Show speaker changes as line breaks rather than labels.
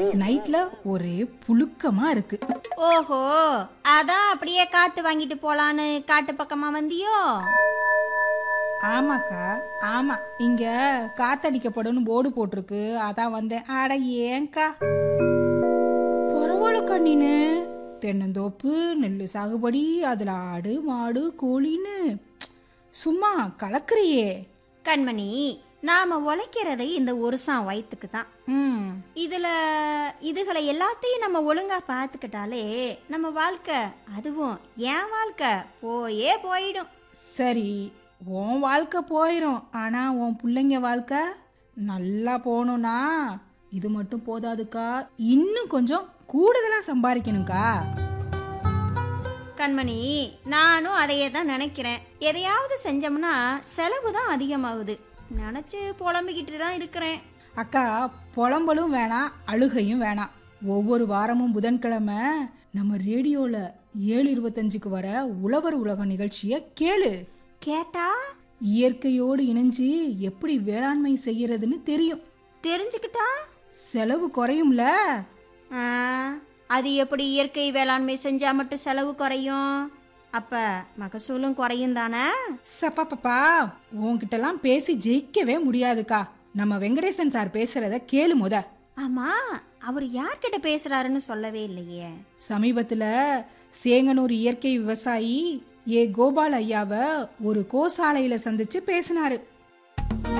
நைட்ல ஒரே புழுக்கமா இருக்கு
ஓஹோ அதான் அப்படியே காத்து வாங்கிட்டு போலான்னு காட்டு பக்கமா வந்தியோ
ஆமாக்கா ஆமா இங்க காத்தடிக்கப்படும் போர்டு போட்டிருக்கு அதான் வந்தேன் அட ஏன்க்கா பரவாயில்லக்கா நீனு தென்னந்தோப்பு நெல் சாகுபடி அதுல ஆடு மாடு கோழின்னு சும்மா கலக்குறியே
கண்மணி நாம உழைக்கிறதை இந்த ஒரு சாம் வயிற்றுக்கு தான்
ம்
இதுல இதுகளை எல்லாத்தையும் நம்ம ஒழுங்கா பார்த்துக்கிட்டாலே நம்ம வாழ்க்கை அதுவும் என் வாழ்க்கை போயே போயிடும்
சரி உன் வாழ்க்கை போயிடும் ஆனா உன் பிள்ளைங்க வாழ்க்கை நல்லா போகணும்னா இது மட்டும் போதாதுக்கா இன்னும் கொஞ்சம் கூடுதலா சம்பாதிக்கணும்க்கா
கண்மணி நானும் அதையே தான் நினைக்கிறேன் எதையாவது செஞ்சோம்னா செலவு தான் அதிகமாகுது நினச்சி புலம்பிக்கிட்டு தான் இருக்கிறேன்
அக்கா புலம்பலும் வேணாம் அழுகையும் வேணாம் ஒவ்வொரு வாரமும் புதன்கிழமை நம்ம ரேடியோல ஏழு இருபத்தஞ்சுக்கு வர உழவர் உலகம் நிகழ்ச்சியை கேளு
கேட்டா
இயற்கையோடு இணைஞ்சு எப்படி வேளாண்மை செய்யறதுன்னு தெரியும்
தெரிஞ்சுக்கிட்டா
செலவு குறையும்ல
ஆ, அது எப்படி இயற்கை வேளாண்மை செஞ்சா மட்டும் செலவு குறையும் அப்ப மகசூலும் குறையும் தானே
சப்பாப்பா உன்கிட்டலாம் பேசி ஜெயிக்கவே முடியாதுக்கா நம்ம வெங்கடேசன் சார் பேசுறத கேளு முத
ஆமா அவர் யார்கிட்ட பேசுறாருன்னு சொல்லவே இல்லையே
சமீபத்துல சேங்கனூர் இயற்கை விவசாயி ஏ கோபால் ஐயாவை ஒரு கோசாலையில சந்திச்சு பேசினாரு